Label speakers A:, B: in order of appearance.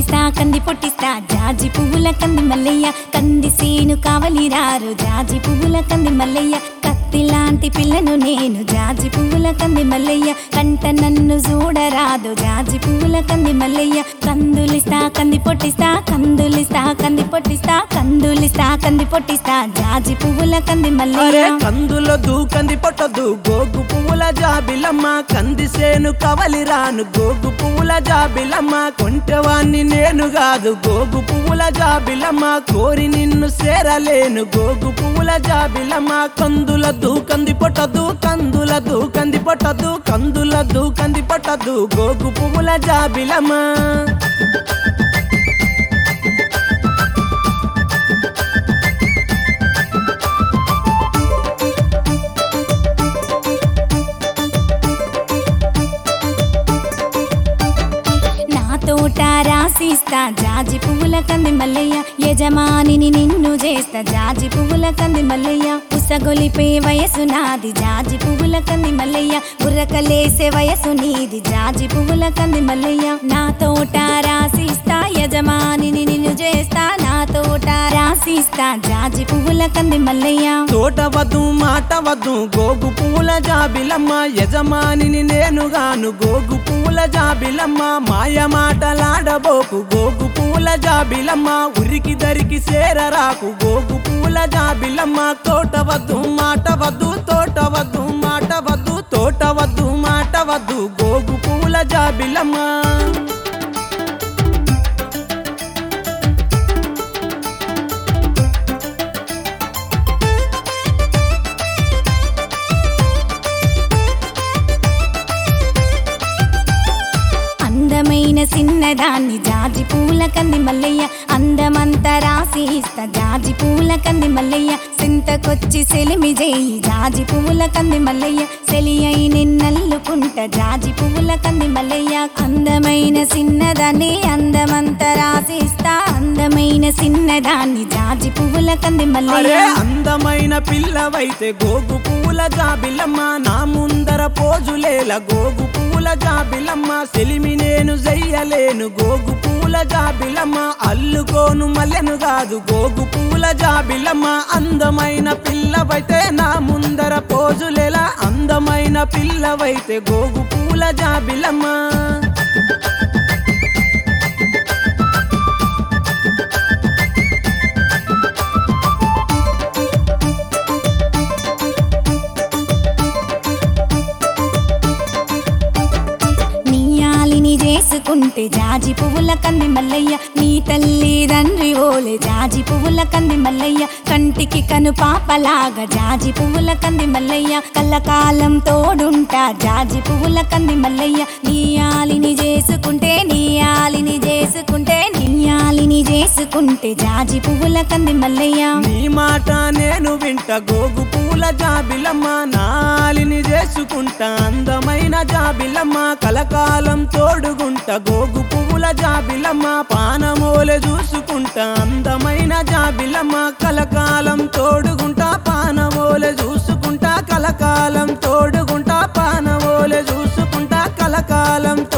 A: కందులిస్తా కంది పొట్టిస్తా జాజి పువ్వుల కంది మల్లయ్య కంది సీను కావలిరారు జాజి పువ్వుల కంది మల్లయ్య కత్తి లాంటి పిల్లను నేను జాజి పువ్వుల కంది మల్లయ్య కంట నన్ను చూడరాదు జాజి పువ్వుల కంది మల్లయ్య కందులిస్తా కంది పొట్టిస్తా కందులిస్తా కంది పొట్టిస్తా కందులిస్తా కంది పొట్టిస్తా జాజి పువ్వుల కంది
B: అరే
A: మల్లయ్య
B: కందుల దూకంది పొట్టదు గోగు పువ్వుల జాబిలమ్మ కంది సేను కవలి రాను గోగు పువ్వుల జాబిలమ్మ కొంటవాన్ని నేను కాదు గోగు పువ్వుల జాబిలమ్మ కోరి నిన్ను సేరలేను గోగు పువ్వుల జాబిలమ్మ కందుల దూకంది పొట్టదు కందుల దూకంది పొట్టదు కందుల దూకంది పొట్టదు గోగు పువ్వుల జాబిలమ్మ
A: నా తోట రాసిస్తా జాజి పువ్వుల కంది మల్లయ్య యజమానిని నిన్ను చేస్తా జాజి పువ్వుల కంది మల్లయ్య పుసగొలిపే వయసు నాది జాజి పువ్వుల కంది మల్లయ్య బుర్రకలేసే వయసు నీది జాజి పువ్వుల కంది మల్లయ్య నా తోట రాసిస్తా యజమానిని నిన్ను చేస్తా నా తోట రాసిస్తా జాజి పువ్వుల కంది మల్లయ్య
B: తోట వద్దు మాట వద్దు గోగు పూల జాబిలమ్మ యజమానిని నేను గాను గోగు పూల జాబిలమ్మ మాయ మాటలాడబోకు గోగు పూల జాబిలమ్మ ఉరికి దరికి సేరరాకు గోగు పూల జాబిలమ్మ తోట వద్దు మాట వద్దు తోట వద్దు మాట వద్దు తోట వద్దు మాట వద్దు గోగు పూల జాబిలమ్మ
A: అందమైన చిన్నదాన్ని జాజి పూల కంది మల్లయ్య అందమంతా రాసి ఇస్తా జాజి పూల కంది మల్లయ్య సింతకొచ్చి సెలిమి చేయి జాజి పువ్వుల కంది మల్లయ్య సెలి అయి నిన్నల్లుకుంట జాజి పువ్వుల కంది మల్లయ్య అందమైన చిన్నదాన్ని అందమంతా రాసి ఇస్తా అందమైన చిన్నదాన్ని జాజి పువ్వుల కంది
B: అరే
A: మల్లయ్య
B: అందమైన పిల్లవైతే గోగు పూల జాబిలమ్మ నా ముందర పోజులేల గోగు పూల జాబిలమ్మ సెలిమి నేను చెయ్యలేను గోగు పూల జాబిలమ్మ అల్లుకోను మల్లెను కాదు గోగు పూల జాబిలమ్మ అందమైన పిల్లవైతే నా ముందర పోజులేలా అందమైన పిల్లవైతే గోగు పూల జాబిలమ్మ
A: నీయాలిని చేసుకుంటే జాజి పువ్వుల కంది మల్లయ్య నీ తల్లి తండ్రి ఓలే జాజి పువ్వుల కంది మల్లయ్య కంటికి కను పాపలాగా జాజి పువ్వుల కంది మల్లయ్య కళ్ళకాలం తోడుంటా జాజి పువ్వుల కంది మల్లయ్య నీయాలిని చేసుకుంటే నీయాలిని చేసుకుంటే నీయాలిని చేసుకుంటే జాజి పువ్వుల కంది మల్లయ్య
B: నీ మాట నేను వింట గోగు పూల జాబిలమ్మ నాలిని చేసుకుంటా అందమైన జాబిలమ్మ కలకాలం తోడుగుంట గోగు పువ్వుల జాబిలమ్మ పానమోలె చూసుకుంటా అందమైన జాబిలమ్మ కలకాలం తోడుగుంటా పానమోలె చూసుకుంటా కలకాలం తోడుగుంటా పానమోలె చూసుకుంటా కలకాలం